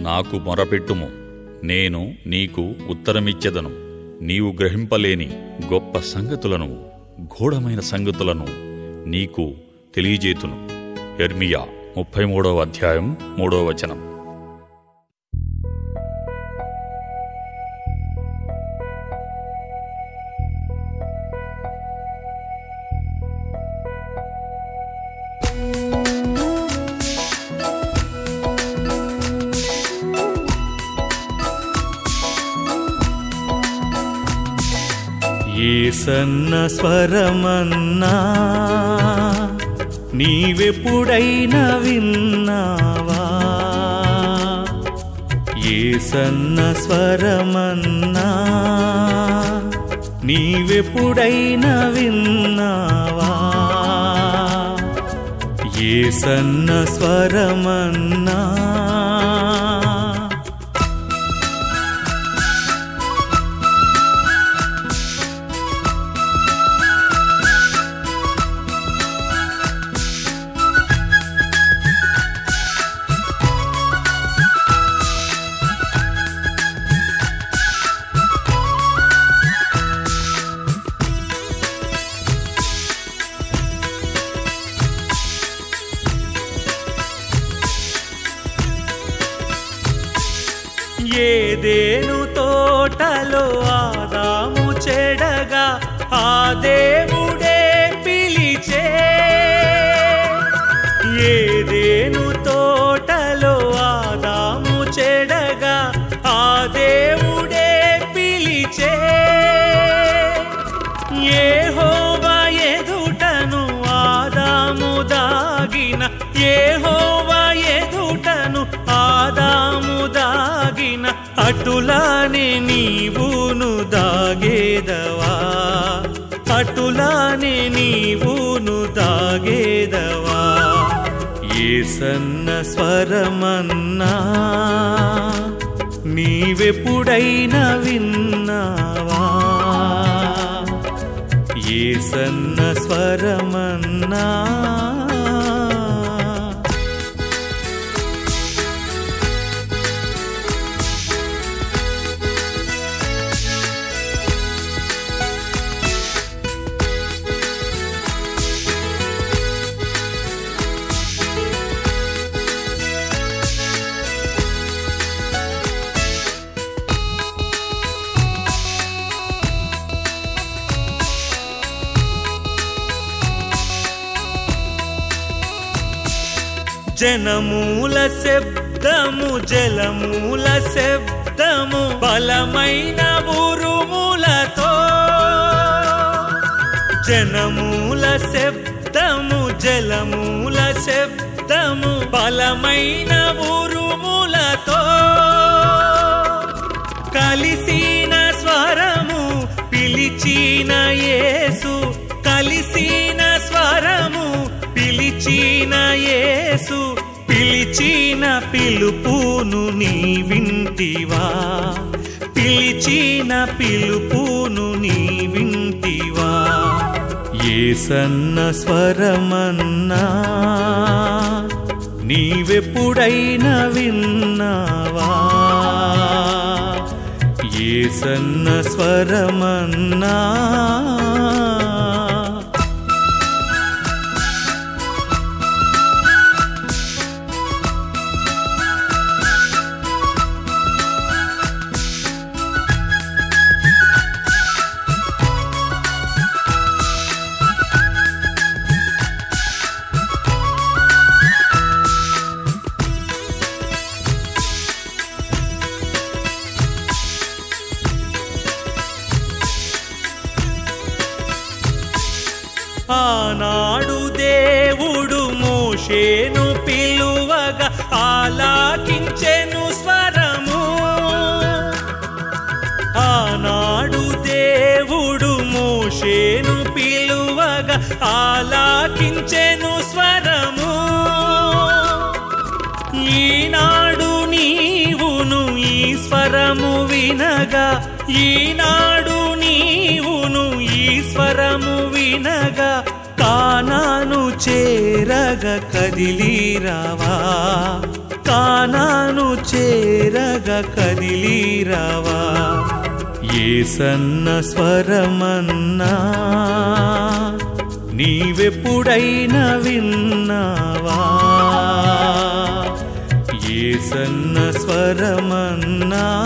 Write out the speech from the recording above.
నాకు మొరపెట్టుము నేను నీకు ఉత్తరమిచ్చెదను నీవు గ్రహింపలేని గొప్ప సంగతులను గూఢమైన సంగతులను నీకు తెలియజేతును ఎర్మియా ముప్పై మూడవ అధ్యాయం మూడవ వచనం ఏసన్న స్వరమన్నా నీవెప్పుడైనా విన్నావా ఏసన్న స్వరమన్నా నీవెప్పుడైనా విన్నావా ఏసన్న స్వరమన్నా ఏదేను తోటలో ఆదాము చెడగా ఆ దేవుడే పిలిచే ఏదేను తోటలో ఆదాము చెడగా ఆ దేవుడే పిలిచే ఏహోవా ఎదుటను ఆదాము దాగిన ఏహోవా ఎదుటను ఆదాము దాగిన అటులానే నీవును దాగేదవా అటులానే నీవును దాగేదవా ఏసన్న స్వరమన్నా నీవెప్పుడైనా విన్నావా ఏసన్న స్వరమన్నా జనమూల శబ్దము జలమూల శబ్దము బలమైన ఉరుములతో జనమూల శబ్దము జలమూల శబ్దము బలమైన ఉరుములతో కలిసిన స్వరము పిలిచిన యేసు కలిసిన స్వరము పిలిచిన యేసు పిలిచిన పిలుపును నీ వింటివా పిలిచిన పిలుపును నీ వింటివా ఏసన్న స్వరమన్నా నీవెప్పుడైనా విన్నావా ఏసన్న స్వరమన్నా ఆనాడు దేవుడు మోషేను పిలువగా ఆలాకించెను స్వరము ఆనాడు దేవుడు మోషేను పిలువగా ఆలాకించెను స్వరము ఈనాడు నీవును ఈ స్వరము వినగా ఈనాడు నీవును ఈ స్వరము వినగా కానాను చేరగ కదిలిరావా కానాను చేరగా కదిలీరావా ఏసన్న స్వరమన్నా నీవెప్పుడైనా విన్నావా ఏసన్న స్వరమన్నా